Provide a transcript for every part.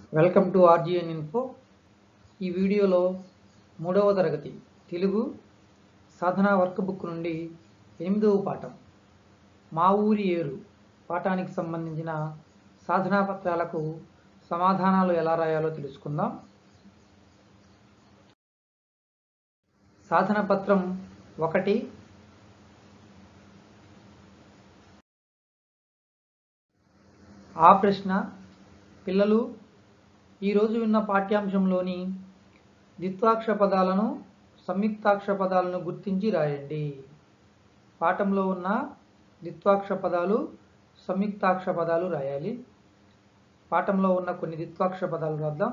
welcome to ఆర్జిఎన్ info ఈ వీడియోలో మూడవ తరగతి తెలుగు సాధన వర్క్ బుక్ నుండి ఎనిమిదవ పాఠం మా ఊరి ఏరు పాఠానికి సంబంధించిన సాధనా పత్రాలకు సమాధానాలు ఎలా రాయాలో తెలుసుకుందాం సాధన పత్రం ఒకటి ఆ ప్రశ్న పిల్లలు ఈరోజు విన్న పాఠ్యాంశంలోని ద్విత్వాక్ష పదాలను సంయుక్తాక్ష పదాలను గుర్తించి రాయండి పాఠంలో ఉన్న ద్విత్వాక్ష పదాలు సంయుక్తాక్ష పదాలు రాయాలి పాఠంలో ఉన్న కొన్ని ద్విత్వాక్ష పదాలు రాద్దాం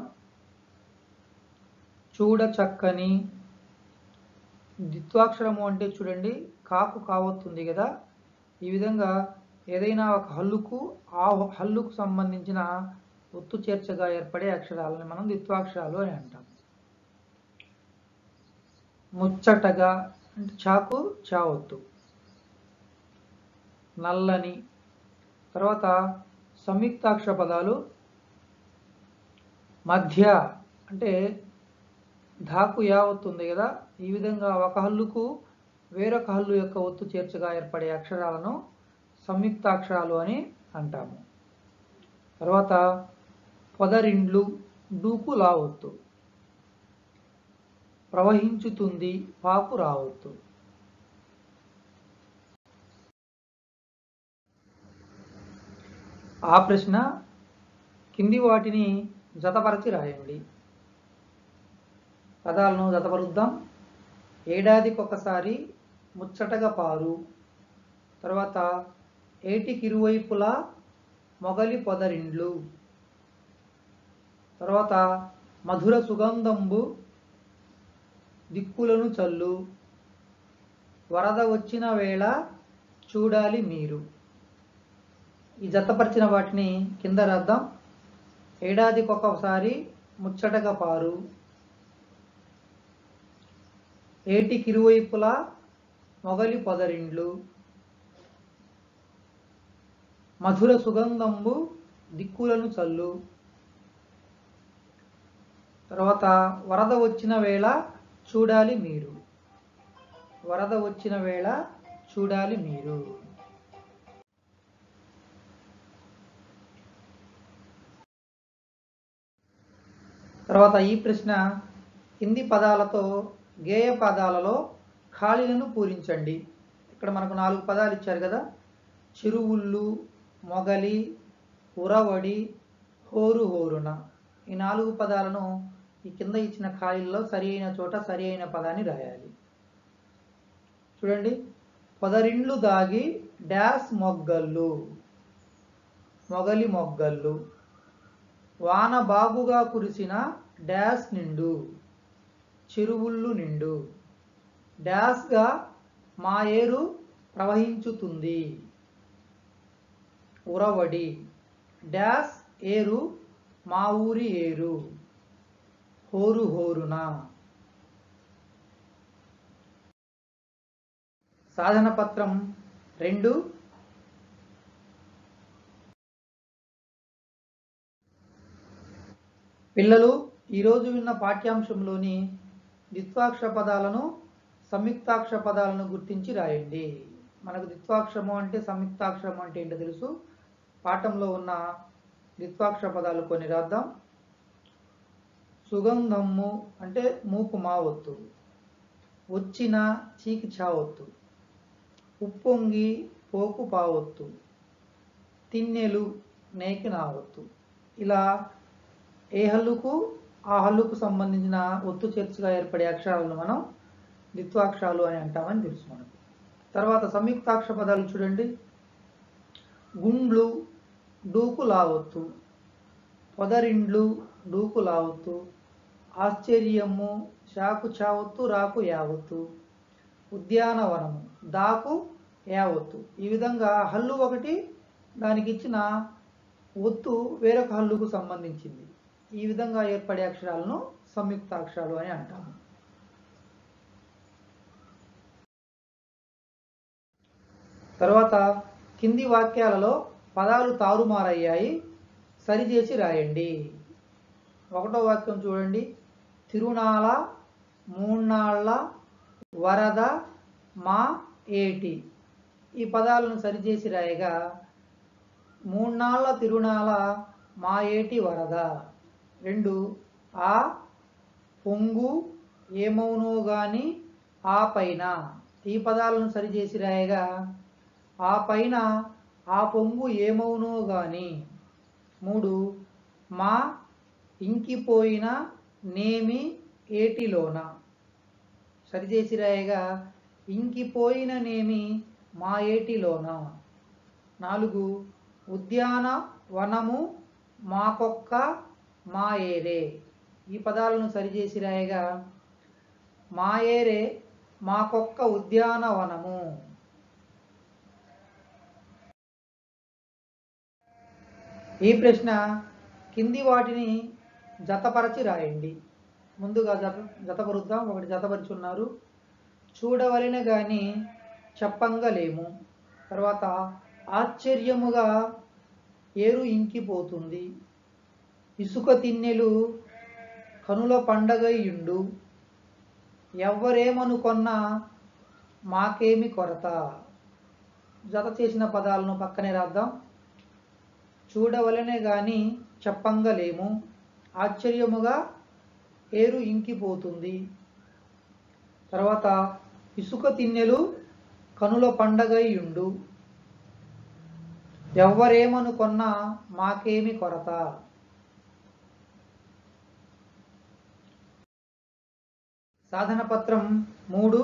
చూడ చక్కని ద్విత్వాక్షరము అంటే చూడండి కాకు కావస్తుంది కదా ఈ విధంగా ఏదైనా ఒక హల్లుకు ఆ హల్లుకు సంబంధించిన ఒత్తు చేర్చగా ఏర్పడే అక్షరాలని మనం ద్విత్వాక్షరాలు అని అంటాం ముచ్చటగా అంటే చాకు చావొత్తు నల్లని తర్వాత సంయుక్తాక్షర పదాలు మధ్య అంటే ధాకు యావత్తు ఉంది కదా ఈ విధంగా ఒక హల్లుకు వేరొక హల్లు యొక్క ఒత్తు చేర్చగా ఏర్పడే అక్షరాలను సంయుక్తాక్షరాలు అని అంటాము తర్వాత పొదరిండ్లు డూకు లావొత్తు ప్రవహించుతుంది పాపు రావొత్తు ఆ ప్రశ్న కింది వాటిని జతపరచి రాయండి పదాలను జతపరుద్దాం ఏడాదికొకసారి ముచ్చటగా పారు తర్వాత ఏటికి ఇరువైపులా మొగలి పొదరిండ్లు తర్వాత మధుర సుగంధంబు దిక్కులను చల్లు వరద వచ్చిన వేళ చూడాలి మీరు ఈ జతపరిచిన వాటిని కింద రాద్దాం ఏడాదికొకసారి ముచ్చటగా పారు ఏటికి ఇరువైపులా మొగలి పొదరిండ్లు మధుర సుగంధంబు దిక్కులను చల్లు తర్వాత వరద వచ్చిన వేళ చూడాలి మీరు వరద వచ్చిన వేళ చూడాలి మీరు తర్వాత ఈ ప్రశ్న హిందీ పదాలతో గేయ పదాలలో ఖాళీలను పూరించండి ఇక్కడ మనకు నాలుగు పదాలు ఇచ్చారు కదా చిరువుళ్ళు మొగలి ఉరవడి హోరు హోరున ఈ నాలుగు పదాలను ఈ కింద ఇచ్చిన ఖాళీల్లో సరి అయిన చోట సరి అయిన పదాన్ని రాయాలి చూడండి పొదరిండ్లు దాగి డాష్ మొగ్గళ్ళు మొగలి మొగ్గళ్ళు వాన బాగుగా కురిసిన డాష్ నిండు చెరువుళ్ళు నిండు డాష్గా మా ఏరు ప్రవహించుతుంది ఉరవడి డాష్ ఏరు మా ఊరి ఏరు హోరు హోరున సాధన పత్రం రెండు పిల్లలు ఈరోజు విన్న పాఠ్యాంశంలోని ద్విత్వాక్షర పదాలను సంయుక్తాక్షర పదాలను గుర్తించి రాయండి మనకు ద్విత్వాక్షరము అంటే సంయుక్తాక్షరము అంటే ఏంటో తెలుసు పాఠంలో ఉన్న ద్విత్వాక్షర పదాలు కొన్ని రాద్దాం సుగంధము అంటే మూకు మావొత్తు వచ్చిన చీకి చావొత్తు ఉప్పొంగి పోకు పావొత్తు తిన్నెలు నేకి నావొత్తు ఇలా ఏ హల్లుకు ఆ హల్లుకు సంబంధించిన ఒత్తు చేర్చుగా ఏర్పడే అక్షరాలను మనం ద్విత్వాక్షరాలు అని అంటామని తెలుసు మనకు తర్వాత సంయుక్తాక్షర పదాలు చూడండి గుండ్లు డూకు లావొత్తు పొదరిండ్లు డూకు లావొత్తు ఆశ్చర్యము షాకు చావొత్తు రాకు యావత్తు ఉద్యానవనము దాకు యావత్తు ఈ విధంగా హల్లు ఒకటి దానికి ఇచ్చిన ఒత్తు వేరొక హల్లుకు సంబంధించింది ఈ విధంగా ఏర్పడే అక్షరాలను సంయుక్తాక్షరాలు అని అంటాము తర్వాత కింది వాక్యాలలో పదాలు తారుమారయ్యాయి సరిచేసి రాయండి ఒకటో వాక్యం చూడండి తిరునాళ మూన్నాళ్ళ వరద మా ఏటి ఈ పదాలను సరిచేసి రాయగా మూన్నాళ్ళ తిరునాళ మా ఏటి వరద రెండు ఆ పొంగు ఏమవునో గాని ఆ పైన ఈ పదాలను సరిచేసి రాయగా ఆ పైన ఆ పొంగు ఏమవునో గాని మూడు మా ఇంకిపోయిన నేమి ఏటిలోన సరిచేసి రాయగా ఇంకిపోయిన నేమి మా ఏటిలోన నాలుగు ఉద్యాన వనము మాకొక్క మా ఏరే ఈ పదాలను సరిచేసి రాయగా మా ఏరే మాకొక్క ఉద్యానవనము ఈ ప్రశ్న కింది వాటిని జతపరచి రాయండి ముందుగా జత జతపరుద్దాం ఒకటి జతపరిచి ఉన్నారు చూడవలెన గాని చెప్పంగలేము తర్వాత ఆశ్చర్యముగా ఏరు ఇంకిపోతుంది ఇసుక తిన్నెలు కనుల పండగయుండు ఎవ్వరేమనుకొన్నా మాకేమి కొరత జత చేసిన పదాలను పక్కనే రాద్దాం చూడవలనే గాని చెప్పంగలేము ఆశ్చర్యముగా ఏరు ఇంకిపోతుంది తర్వాత ఇసుక తిన్నెలు కనుల పండగయుండు ఎవ్వరేమనుకొన్నా మాకేమి కొరత సాధన పత్రం మూడు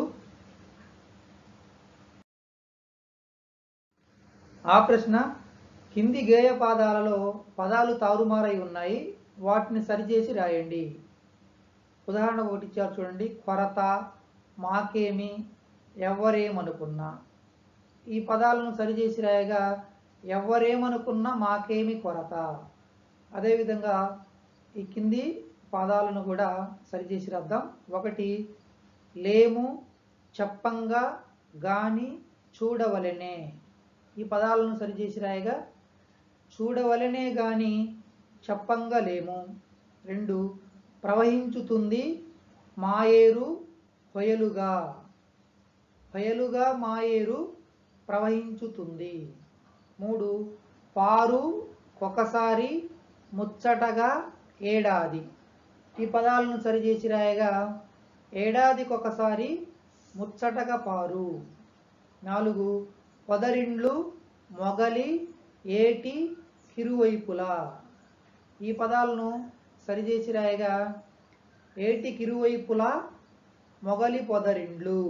ఆ ప్రశ్న కింది గేయ పాదాలలో పదాలు తారుమారై ఉన్నాయి వాటిని సరిచేసి రాయండి ఉదాహరణ ఒకటి ఇచ్చారు చూడండి కొరత మాకేమి ఎవరేమనుకున్నా ఈ పదాలను సరిచేసి రాయగా ఎవరేమనుకున్నా మాకేమి కొరత అదేవిధంగా ఈ కింది పదాలను కూడా సరిచేసి రాద్దాం ఒకటి లేము చెప్పంగా గాని చూడవలెనే ఈ పదాలను సరిచేసి రాయగా చూడవలెనే గాని చెప్పంగా లేము రెండు ప్రవహించుతుంది మాయేరు హొయలుగా హొయలుగా మాయేరు ప్రవహించుతుంది మూడు పారు ఒకసారి ముచ్చటగా ఏడాది ఈ పదాలను సరిచేసి రాయగా ఏడాదికొకసారి ముచ్చటగా పారు నాలుగు పొదరిండ్లు మొగలి ఏటి కిరువైపులా ఈ పదాలను సరిచేసి రాయగా ఏటి కిరువైపులా మొగలి పొదరిండ్లు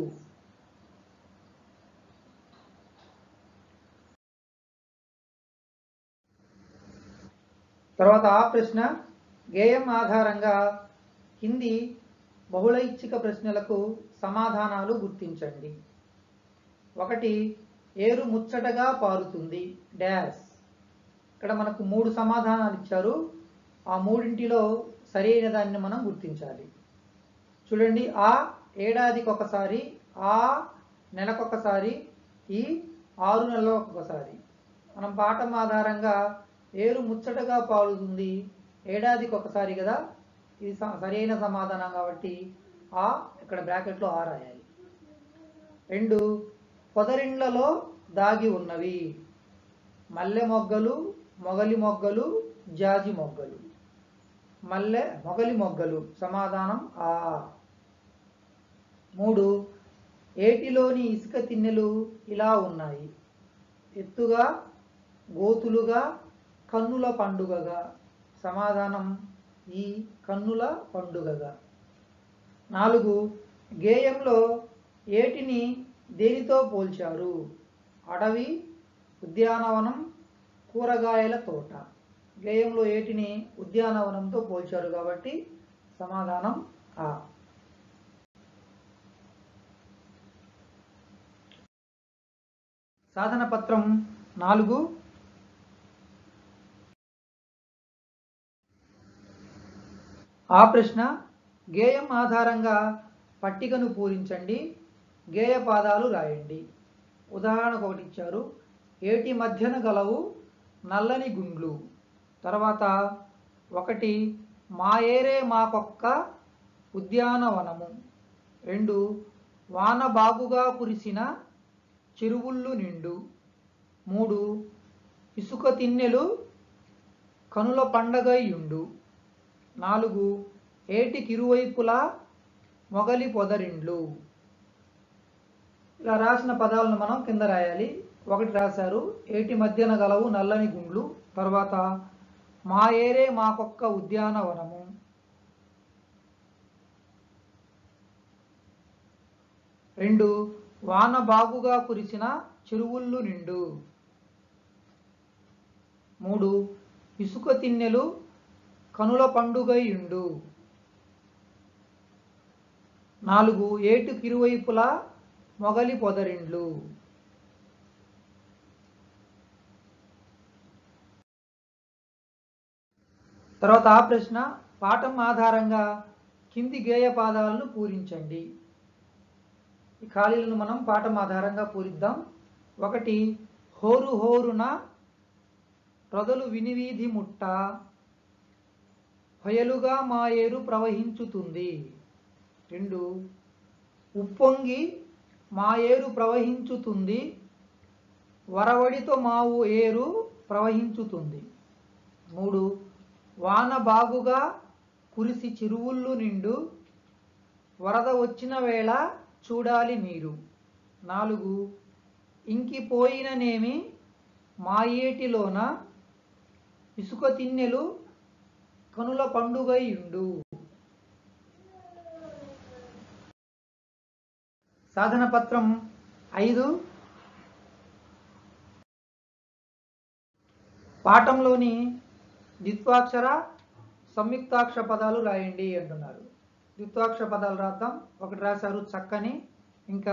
తర్వాత ఆ ప్రశ్న గేయం ఆధారంగా కింది బహుళైచ్ఛిక ప్రశ్నలకు సమాధానాలు గుర్తించండి ఒకటి ఏరు ముచ్చటగా పారుతుంది డాష్ ఇక్కడ మనకు మూడు సమాధానాలు ఇచ్చారు ఆ మూడింటిలో సరైన దాన్ని మనం గుర్తించాలి చూడండి ఆ ఏడాదికి ఒకసారి ఆ నెలకొకసారి ఈ ఆరు నెలలకు ఒకసారి మనం పాఠం ఆధారంగా ఏరు ముచ్చటగా పారుతుంది ఏడాదికి ఒకసారి కదా ఇది స- సరైన సమాధానం కాబట్టి ఆ ఇక్కడ బ్రాకెట్లో ఆ రాయాలి రెండు పొదరిండ్లలో దాగి ఉన్నవి మల్లె మొగ్గలు మొగలి మొగ్గలు జాజి మొగ్గలు మల్లె మొగలి మొగ్గలు సమాధానం ఆ మూడు ఏటిలోని ఇసుక తిన్నెలు ఇలా ఉన్నాయి ఎత్తుగా గోతులుగా కన్నుల పండుగగా సమాధానం ఈ కన్నుల పండుగగా నాలుగు గేయంలో ఏటిని దేనితో పోల్చారు అడవి ఉద్యానవనం కూరగాయల తోట గేయంలో ఏటిని ఉద్యానవనంతో పోల్చారు కాబట్టి సమాధానం ఆ సాధన పత్రం నాలుగు ఆ ప్రశ్న గేయం ఆధారంగా పట్టికను పూరించండి గేయ పాదాలు రాయండి ఉదాహరణకు ఒకటి ఇచ్చారు ఏటి మధ్యన గలవు నల్లని గుండ్లు తర్వాత ఒకటి మా ఏరే మాకొక్క ఉద్యానవనము రెండు వాన బాగుగా కురిసిన చెరువుళ్ళు నిండు మూడు ఇసుక తిన్నెలు కనుల పండగయుండు నాలుగు ఏటికిరువైపులా మొగలి పొదరిండ్లు ఇలా రాసిన పదాలను మనం కింద రాయాలి ఒకటి రాశారు ఏటి మధ్యన గలవు నల్లని గుండ్లు తర్వాత మా ఏరే మాకొక్క ఉద్యానవనము రెండు వాన బాగుగా కురిసిన చెరువుళ్ళు నిండు మూడు ఇసుక తిన్నెలు కనుల పండుగయుండు నాలుగు ఏటు కిరువైపులా మొగలి పొదరిండ్లు తర్వాత ఆ ప్రశ్న పాఠం ఆధారంగా కింది గేయ పాదాలను పూరించండి ఈ ఖాళీలను మనం పాఠం ఆధారంగా పూరిద్దాం ఒకటి హోరు హోరున రొదలు వినివీధి ముట్ట హొయలుగా మాయేరు ప్రవహించుతుంది రెండు ఉప్పొంగి మాయేరు ప్రవహించుతుంది వరవడితో మావు ఏరు ప్రవహించుతుంది మూడు వాన బాగుగా కురిసి చెరువుళ్ళు నిండు వరద వచ్చిన వేళ చూడాలి మీరు నాలుగు ఇంకిపోయిననేమి మాయేటిలోన ఇసుక తిన్నెలు కనుల పండుగయుండు సాధన పత్రం ఐదు పాఠంలోని ద్విత్వాక్షర సంయుక్తాక్షర పదాలు రాయండి అంటున్నారు ద్విత్వాక్షర పదాలు రాద్దాం ఒకటి రాశారు చక్కని ఇంకా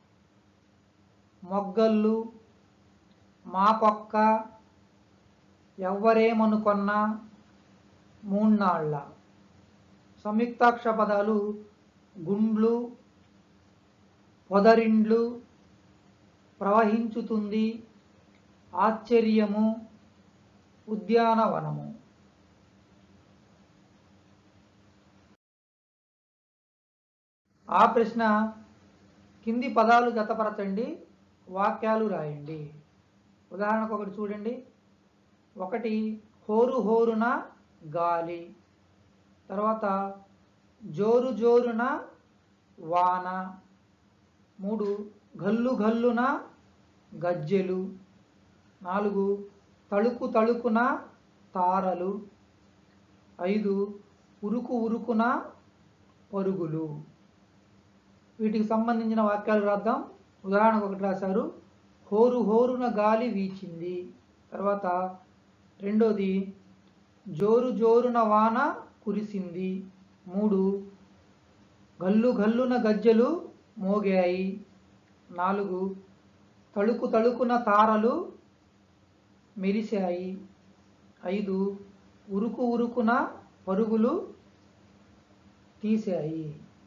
మొగ్గళ్ళు మాకొక్క ఎవ్వరేమనుకొన్నా మూన్నాళ్ళ సంయుక్తాక్షర పదాలు గుండ్లు పొదరిండ్లు ప్రవహించుతుంది ఆశ్చర్యము ఉద్యానవనము ఆ ప్రశ్న కింది పదాలు జతపరచండి వాక్యాలు రాయండి ఉదాహరణకు ఒకటి చూడండి ఒకటి హోరు హోరున గాలి తర్వాత జోరు జోరున వాన మూడు గల్లు గల్లున గజ్జెలు నాలుగు తళుకు తళుకున తారలు ఐదు ఉరుకు ఉరుకున పరుగులు వీటికి సంబంధించిన వాక్యాలు రాద్దాం ఉదాహరణకు ఒకటి రాశారు హోరు హోరున గాలి వీచింది తర్వాత రెండోది జోరు జోరున వాన కురిసింది మూడు గల్లు గల్లున గజ్జలు మోగాయి నాలుగు తళుకు తళుకున తారలు మెరిశాయి ఐదు ఉరుకు ఉరుకున పరుగులు తీశాయి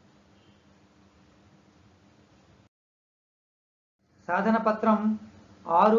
సాధన పత్రం ఆరు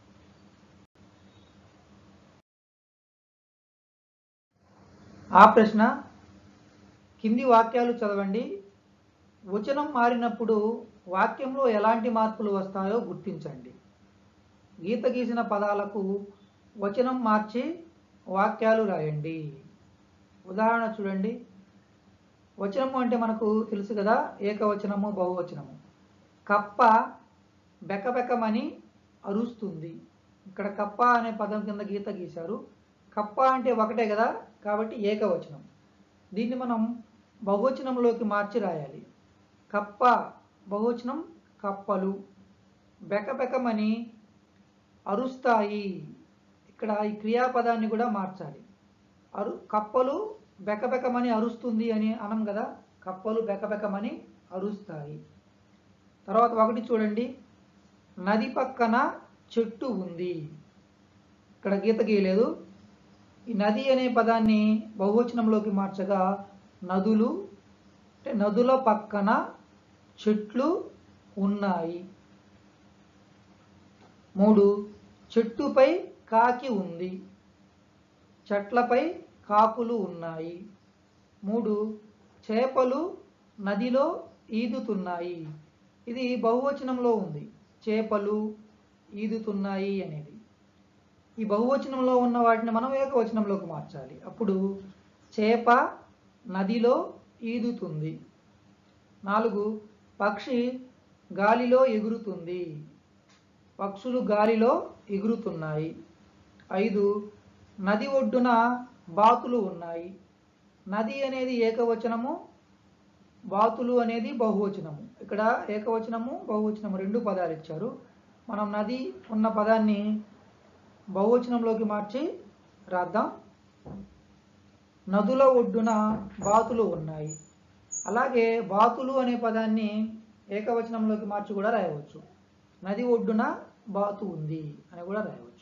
ఆ ప్రశ్న కింది వాక్యాలు చదవండి వచనం మారినప్పుడు వాక్యంలో ఎలాంటి మార్పులు వస్తాయో గుర్తించండి గీత గీసిన పదాలకు వచనం మార్చి వాక్యాలు రాయండి ఉదాహరణ చూడండి వచనము అంటే మనకు తెలుసు కదా ఏకవచనము బహువచనము కప్ప బెకబెకమని అరుస్తుంది ఇక్కడ కప్ప అనే పదం కింద గీత గీశారు కప్ప అంటే ఒకటే కదా కాబట్టి ఏకవచనం దీన్ని మనం బహువచనంలోకి మార్చి రాయాలి కప్ప బహువచనం కప్పలు బెకబెకమని అరుస్తాయి ఇక్కడ ఈ క్రియాపదాన్ని కూడా మార్చాలి అరు కప్పలు బెకబెకమని అరుస్తుంది అని అనం కదా కప్పలు బెకబెకమని అరుస్తాయి తర్వాత ఒకటి చూడండి నది పక్కన చెట్టు ఉంది ఇక్కడ గీత గీయలేదు ఈ నది అనే పదాన్ని బహువచనంలోకి మార్చగా నదులు అంటే నదుల పక్కన చెట్లు ఉన్నాయి మూడు చెట్టుపై కాకి ఉంది చెట్లపై కాకులు ఉన్నాయి మూడు చేపలు నదిలో ఈదుతున్నాయి ఇది బహువచనంలో ఉంది చేపలు ఈదుతున్నాయి అనేది ఈ బహువచనంలో ఉన్న వాటిని మనం ఏకవచనంలోకి మార్చాలి అప్పుడు చేప నదిలో ఈదుతుంది నాలుగు పక్షి గాలిలో ఎగురుతుంది పక్షులు గాలిలో ఎగురుతున్నాయి ఐదు నది ఒడ్డున బాతులు ఉన్నాయి నది అనేది ఏకవచనము బాతులు అనేది బహువచనము ఇక్కడ ఏకవచనము బహువచనము రెండు పదాలు ఇచ్చారు మనం నది ఉన్న పదాన్ని బహువచనంలోకి మార్చి రాద్దాం నదుల ఒడ్డున బాతులు ఉన్నాయి అలాగే బాతులు అనే పదాన్ని ఏకవచనంలోకి మార్చి కూడా రాయవచ్చు నది ఒడ్డున బాతు ఉంది అని కూడా రాయవచ్చు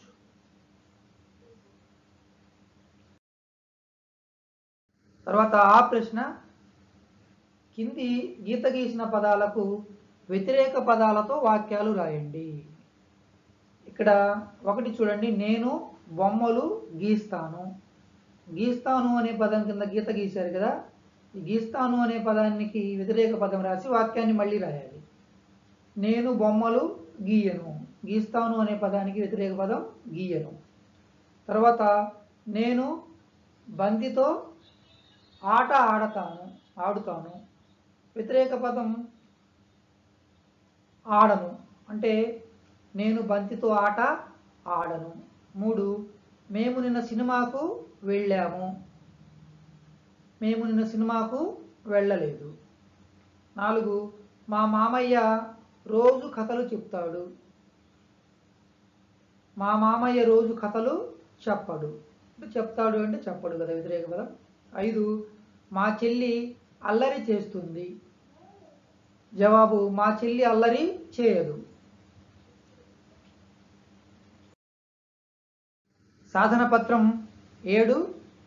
తర్వాత ఆ ప్రశ్న కింది గీత గీసిన పదాలకు వ్యతిరేక పదాలతో వాక్యాలు రాయండి ఇక్కడ ఒకటి చూడండి నేను బొమ్మలు గీస్తాను గీస్తాను అనే పదం కింద గీత గీశారు కదా ఈ గీస్తాను అనే పదానికి వ్యతిరేక పదం రాసి వాక్యాన్ని మళ్ళీ రాయాలి నేను బొమ్మలు గీయను గీస్తాను అనే పదానికి వ్యతిరేక పదం గీయను తర్వాత నేను బంతితో ఆట ఆడతాను ఆడుతాను వ్యతిరేక పదం ఆడను అంటే నేను బంతితో ఆట ఆడను మూడు మేము నిన్న సినిమాకు వెళ్ళాము మేము నిన్న సినిమాకు వెళ్ళలేదు నాలుగు మా మామయ్య రోజు కథలు చెప్తాడు మా మామయ్య రోజు కథలు చెప్పడు అంటే చెప్తాడు అంటే చెప్పడు కదా వ్యతిరేక పదం ఐదు మా చెల్లి అల్లరి చేస్తుంది జవాబు మా చెల్లి అల్లరి చేయదు సాధన పత్రం ఏడు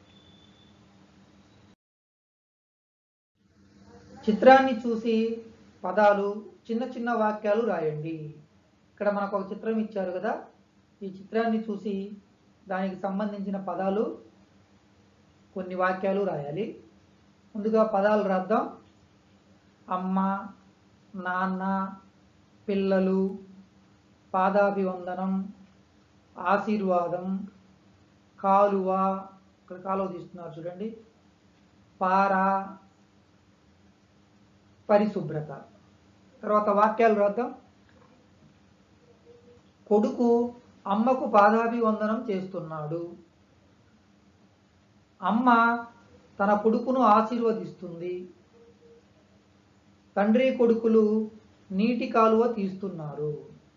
చిత్రాన్ని చూసి పదాలు చిన్న చిన్న వాక్యాలు రాయండి ఇక్కడ మనకు ఒక చిత్రం ఇచ్చారు కదా ఈ చిత్రాన్ని చూసి దానికి సంబంధించిన పదాలు కొన్ని వాక్యాలు రాయాలి ముందుగా పదాలు రాద్దాం అమ్మ నాన్న పిల్లలు పాదాభివందనం ఆశీర్వాదం కాలువ ఇక్కడ కాలువ తీస్తున్నారు చూడండి పార పరిశుభ్రత తర్వాత వాక్యాలు రాద్దాం కొడుకు అమ్మకు పాదాభివందనం చేస్తున్నాడు అమ్మ తన కొడుకును ఆశీర్వదిస్తుంది తండ్రి కొడుకులు నీటి కాలువ తీస్తున్నారు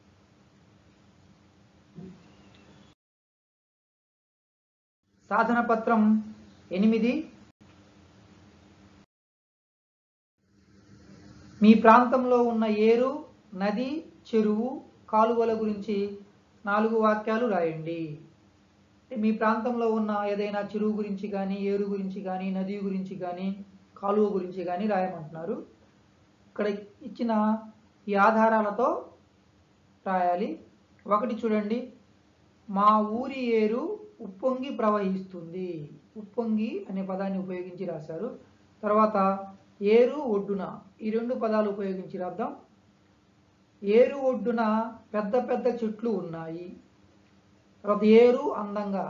సాధన పత్రం ఎనిమిది మీ ప్రాంతంలో ఉన్న ఏరు నది చెరువు కాలువల గురించి నాలుగు వాక్యాలు రాయండి అంటే మీ ప్రాంతంలో ఉన్న ఏదైనా చెరువు గురించి కానీ ఏరు గురించి కానీ నది గురించి కానీ కాలువ గురించి కానీ రాయమంటున్నారు ఇక్కడ ఇచ్చిన ఈ ఆధారాలతో రాయాలి ఒకటి చూడండి మా ఊరి ఏరు ఉప్పొంగి ప్రవహిస్తుంది ఉప్పొంగి అనే పదాన్ని ఉపయోగించి రాశారు తర్వాత ఏరు ఒడ్డున ఈ రెండు పదాలు ఉపయోగించి రాద్దాం ఏరు ఒడ్డున పెద్ద పెద్ద చెట్లు ఉన్నాయి తర్వాత ఏరు అందంగా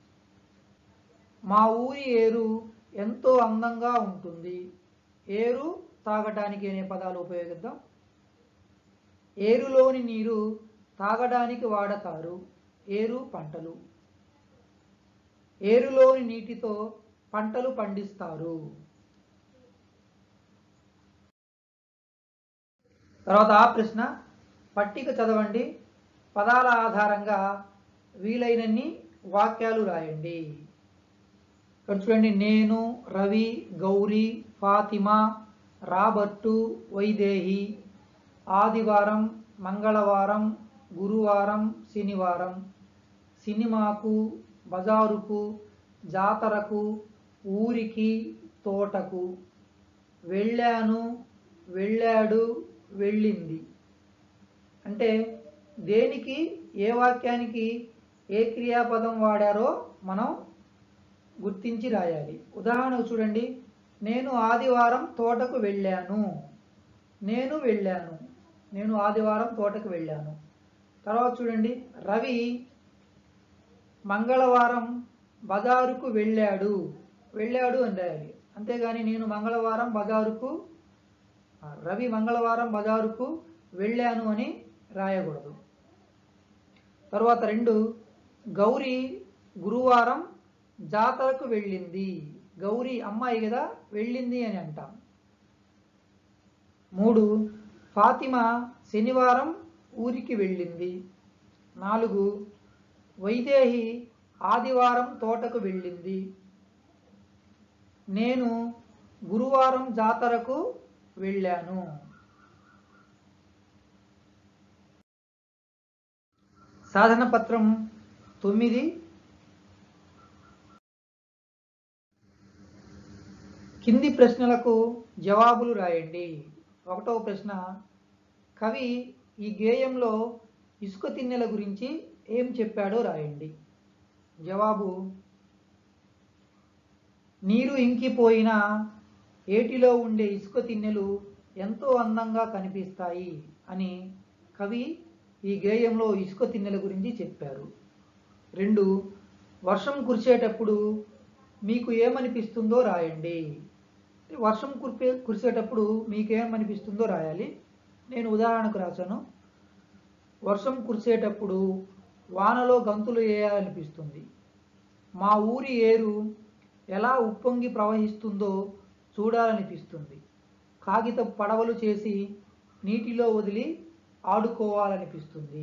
మా ఊరి ఏరు ఎంతో అందంగా ఉంటుంది ఏరు తాగటానికి అనే పదాలు ఉపయోగిద్దాం ఏరులోని నీరు తాగడానికి వాడతారు ఏరు పంటలు ఏరులోని నీటితో పంటలు పండిస్తారు తర్వాత ఆ ప్రశ్న పట్టిక చదవండి పదాల ఆధారంగా వీలైనన్ని వాక్యాలు రాయండి ఇక్కడ చూడండి నేను రవి గౌరీ ఫాతిమా రాబర్టు వైదేహి ఆదివారం మంగళవారం గురువారం శనివారం సినిమాకు బజారుకు జాతరకు ఊరికి తోటకు వెళ్ళాను వెళ్ళాడు వెళ్ళింది అంటే దేనికి ఏ వాక్యానికి ఏ క్రియాపదం వాడారో మనం గుర్తించి రాయాలి ఉదాహరణకు చూడండి నేను ఆదివారం తోటకు వెళ్ళాను నేను వెళ్ళాను నేను ఆదివారం తోటకు వెళ్ళాను తర్వాత చూడండి రవి మంగళవారం బజారుకు వెళ్ళాడు వెళ్ళాడు అని రాయాలి అంతేగాని నేను మంగళవారం బజారుకు ఆ, రవి మంగళవారం బజారుకు వెళ్ళాను అని రాయకూడదు తర్వాత రెండు గౌరీ గురువారం జాతరకు వెళ్ళింది గౌరీ అమ్మాయి కదా వెళ్ళింది అని అంటాం మూడు ఫాతిమా శనివారం ఊరికి వెళ్ళింది నాలుగు వైదేహి ఆదివారం తోటకు వెళ్ళింది నేను గురువారం జాతరకు వెళ్ళాను సాధన పత్రం తొమ్మిది కింది ప్రశ్నలకు జవాబులు రాయండి ఒకటవ ప్రశ్న కవి ఈ గేయంలో ఇసుక తిన్నెల గురించి ఏం చెప్పాడో రాయండి జవాబు నీరు ఇంకిపోయిన ఏటిలో ఉండే ఇసుక తిన్నెలు ఎంతో అందంగా కనిపిస్తాయి అని కవి ఈ గేయంలో ఇసుక తిన్నెల గురించి చెప్పారు రెండు వర్షం కురిసేటప్పుడు మీకు ఏమనిపిస్తుందో రాయండి వర్షం కురిపే కురిసేటప్పుడు మీకు ఏమనిపిస్తుందో రాయాలి నేను ఉదాహరణకు రాశాను వర్షం కురిసేటప్పుడు వానలో గంతులు వేయాలనిపిస్తుంది మా ఊరి ఏరు ఎలా ఉప్పొంగి ప్రవహిస్తుందో చూడాలనిపిస్తుంది కాగిత పడవలు చేసి నీటిలో వదిలి ఆడుకోవాలనిపిస్తుంది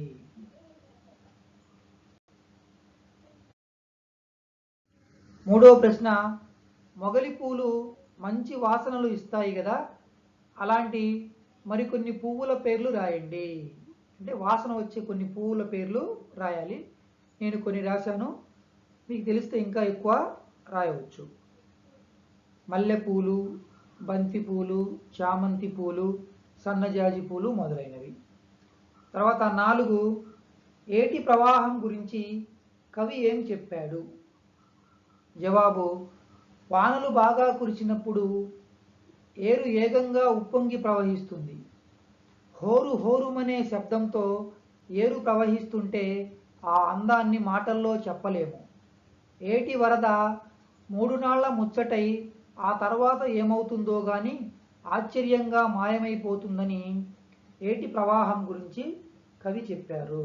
మూడో ప్రశ్న మొగలి పూలు మంచి వాసనలు ఇస్తాయి కదా అలాంటి మరికొన్ని పువ్వుల పేర్లు రాయండి అంటే వాసన వచ్చే కొన్ని పువ్వుల పేర్లు రాయాలి నేను కొన్ని రాశాను మీకు తెలిస్తే ఇంకా ఎక్కువ రాయవచ్చు మల్లెపూలు బంతి పూలు చామంతి పూలు సన్నజాజి పూలు మొదలైనవి తర్వాత నాలుగు ఏటి ప్రవాహం గురించి కవి ఏం చెప్పాడు జవాబు వానలు బాగా కురిసినప్పుడు ఏరు ఏగంగా ఉప్పొంగి ప్రవహిస్తుంది హోరు హోరుమనే శబ్దంతో ఏరు ప్రవహిస్తుంటే ఆ అందాన్ని మాటల్లో చెప్పలేము ఏటి వరద మూడు నాళ్ల ముచ్చటై ఆ తర్వాత ఏమవుతుందో గాని ఆశ్చర్యంగా మాయమైపోతుందని ఏటి ప్రవాహం గురించి కవి చెప్పారు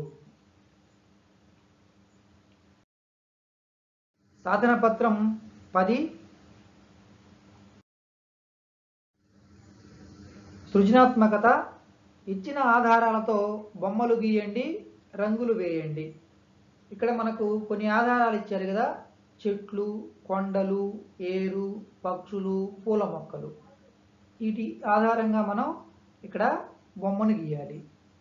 సాధన పత్రం పది సృజనాత్మకత ఇచ్చిన ఆధారాలతో బొమ్మలు గీయండి రంగులు వేయండి ఇక్కడ మనకు కొన్ని ఆధారాలు ఇచ్చారు కదా చెట్లు కొండలు ఏరు పక్షులు పూల మొక్కలు వీటి ఆధారంగా మనం ఇక్కడ బొమ్మను గీయాలి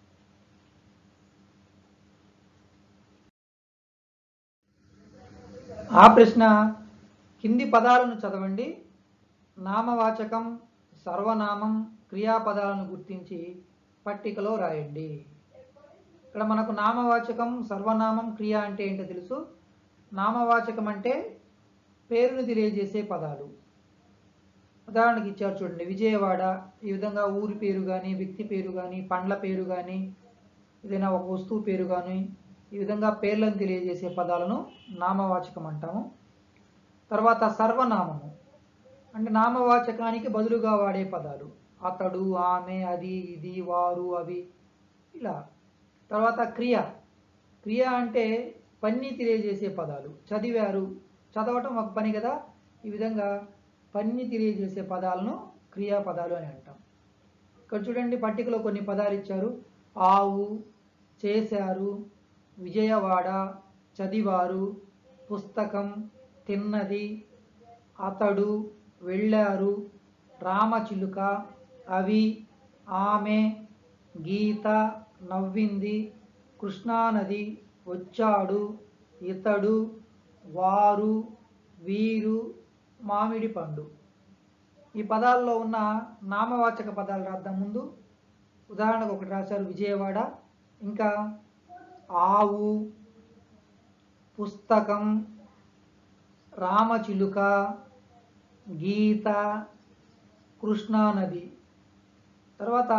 ఆ ప్రశ్న కింది పదాలను చదవండి నామవాచకం సర్వనామం క్రియాపదాలను గుర్తించి పట్టికలో రాయండి ఇక్కడ మనకు నామవాచకం సర్వనామం క్రియ అంటే ఏంటో తెలుసు నామవాచకం అంటే పేరును తెలియజేసే పదాలు ఉదాహరణకి ఇచ్చారు చూడండి విజయవాడ ఈ విధంగా ఊరి పేరు కానీ వ్యక్తి పేరు కానీ పండ్ల పేరు కానీ ఏదైనా ఒక వస్తువు పేరు కానీ ఈ విధంగా పేర్లను తెలియజేసే పదాలను నామవాచకం అంటాము తర్వాత సర్వనామము అంటే నామవాచకానికి బదులుగా వాడే పదాలు అతడు ఆమె అది ఇది వారు అవి ఇలా తర్వాత క్రియ క్రియ అంటే పని తెలియజేసే పదాలు చదివారు చదవటం ఒక పని కదా ఈ విధంగా పని తెలియజేసే పదాలను క్రియాపదాలు అని అంటాం ఇక్కడ చూడండి పట్టికలో కొన్ని పదాలు ఇచ్చారు ఆవు చేశారు విజయవాడ చదివారు పుస్తకం తిన్నది అతడు వెళ్ళారు రామచిలుక అవి ఆమె గీత నవ్వింది కృష్ణానది వచ్చాడు ఇతడు వారు వీరు మామిడి పండు ఈ పదాల్లో ఉన్న నామవాచక పదాలు రాద్దాం ముందు ఉదాహరణకు ఒకటి రాశారు విజయవాడ ఇంకా ఆవు పుస్తకం రామచిలుక గీత కృష్ణానది తర్వాత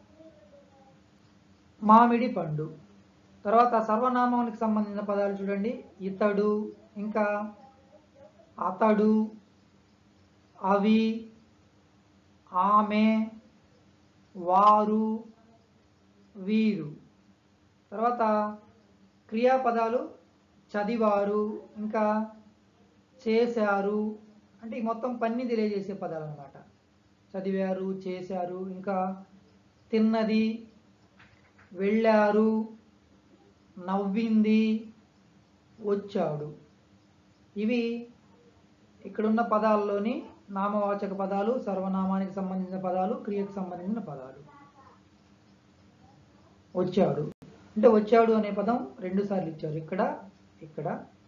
మామిడి పండు తర్వాత సర్వనామానికి సంబంధించిన పదాలు చూడండి ఇతడు ఇంకా అతడు అవి ఆమె వారు వీరు తర్వాత క్రియాపదాలు చదివారు ఇంకా చేశారు అంటే ఈ మొత్తం పని తెలియజేసే పదాలు అన్నమాట చదివారు చేశారు ఇంకా తిన్నది వెళ్ళారు నవ్వింది వచ్చాడు ఇవి ఇక్కడున్న పదాల్లోని నామవాచక పదాలు సర్వనామానికి సంబంధించిన పదాలు క్రియకు సంబంధించిన పదాలు వచ్చాడు అంటే వచ్చాడు అనే పదం రెండు సార్లు ఇచ్చారు ఇక్కడ ఇక్కడ